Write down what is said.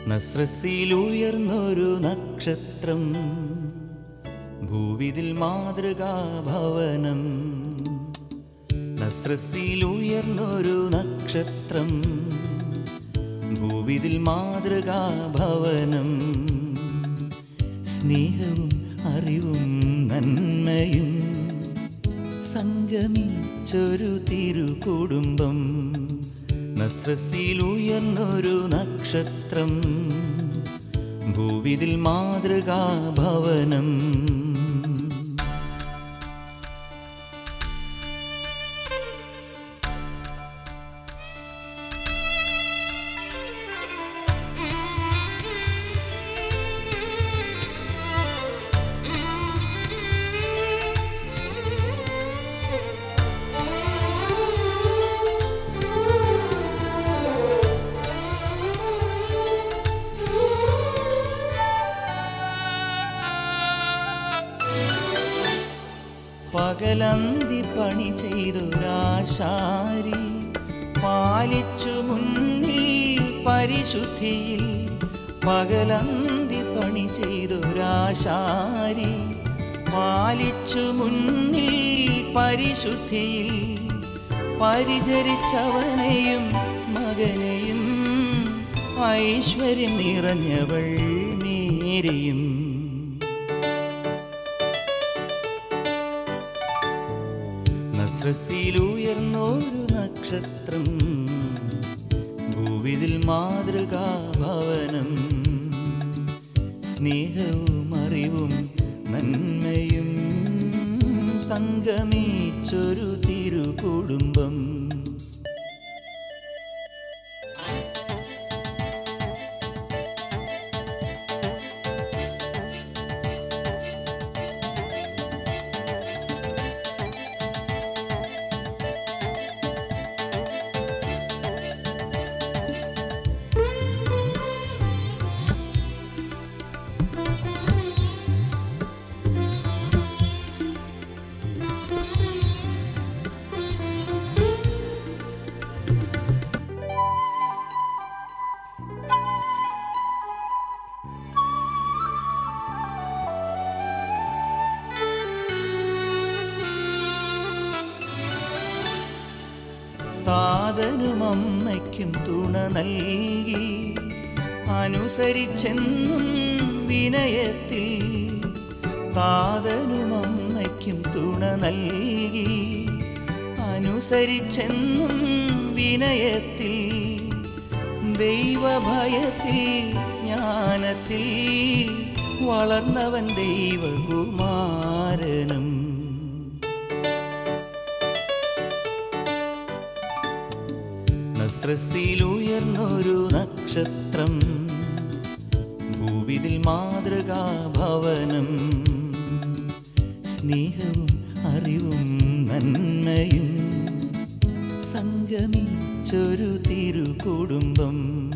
നസ്രസിൽ ഉയർന്നൊരു നക്ഷത്രം ഭൂവിതിൽ മാതൃകാ ഭവനം നസ്രസിൽ ഉയർന്നൊരു നക്ഷത്രം ഭൂവിതിൽ മാതൃകാ ഭവനം സ്നേഹവും അറിവും നന്മയും സംഗമിച്ചൊരു തിരുകുടുംബം നസ്രസിൽ ഉയർന്നൊരു നക്ഷത്രം ഭൂവിതിൽ മാതൃകാ ഭവനം പകലന്തി പണി ചെയ്തൊരാശാരി പാലിച്ചു മുന്നിൽ പരിശുദ്ധിയിൽ പകലന്തി പണി ചെയ്തൊരാശാരി പാലിച്ചു മുന്നിൽ പരിശുദ്ധിയിൽ പരിചരിച്ചവനെയും മകനെയും ഐശ്വര്യം നിറഞ്ഞവൾ നേരെയും നസ്രസിലുയർന്നൊരു നക്ഷത്രം ഭൂവിതിൽ മാതൃകാ ഭവനം സ്നേഹവും അറിവും നന്മയും സംഗമിച്ചൊരു തിരുകുടുംബം താതനും അമ്മയ്ക്കും തുണ നൽകി അനുസരിച്ചെന്നും വിനയത്തിൽ താതനും അമ്മയ്ക്കും തുണ നൽകി അനുസരിച്ചെന്നും വിനയത്തിൽ ദൈവഭയത്തിൽ ജ്ഞാനത്തിൽ വളർന്നവൻ ദൈവകുമാരനും നസ്രസിലുയർന്നൊരു നക്ഷത്രം ഭൂവിതിൽ മാതൃകാ ഭവനം സ്നേഹവും അറിവും നന്മയും സംഗമിച്ചൊരു തിരുകുടുംബം